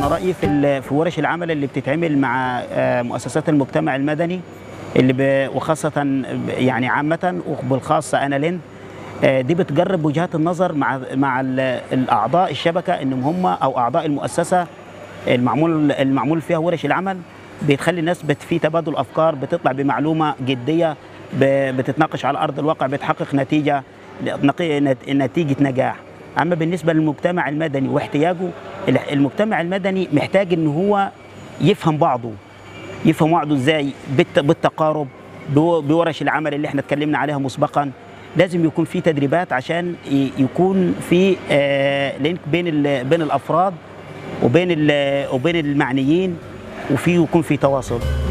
رايي في ال- في ورش العمل اللي بتتعمل مع آه، مؤسسات المجتمع المدني اللي ب- وخاصه ب- يعني عامه وبالخاصه انا لين آه، دي بتجرب وجهات النظر مع مع ال- الاعضاء الشبكه انهم هم او اعضاء المؤسسه المعمول المعمول فيها ورش العمل بتخلي الناس بت في تبادل افكار بتطلع بمعلومه جديه ب- بتتناقش على ارض الواقع بتحقق نتيجه نقي- نت- نتيجه نجاح اما بالنسبه للمجتمع المدني واحتياجه ال- المجتمع المدني محتاج ان هو يفهم بعضه يفهم بعضه ازاي بالت- بالتقارب بو- بورش العمل اللي احنا اتكلمنا عليها مسبقا لازم يكون في تدريبات عشان ي- يكون في آه، لينك بين ال- بين الافراد وبين ال- وبين المعنيين وفي يكون في تواصل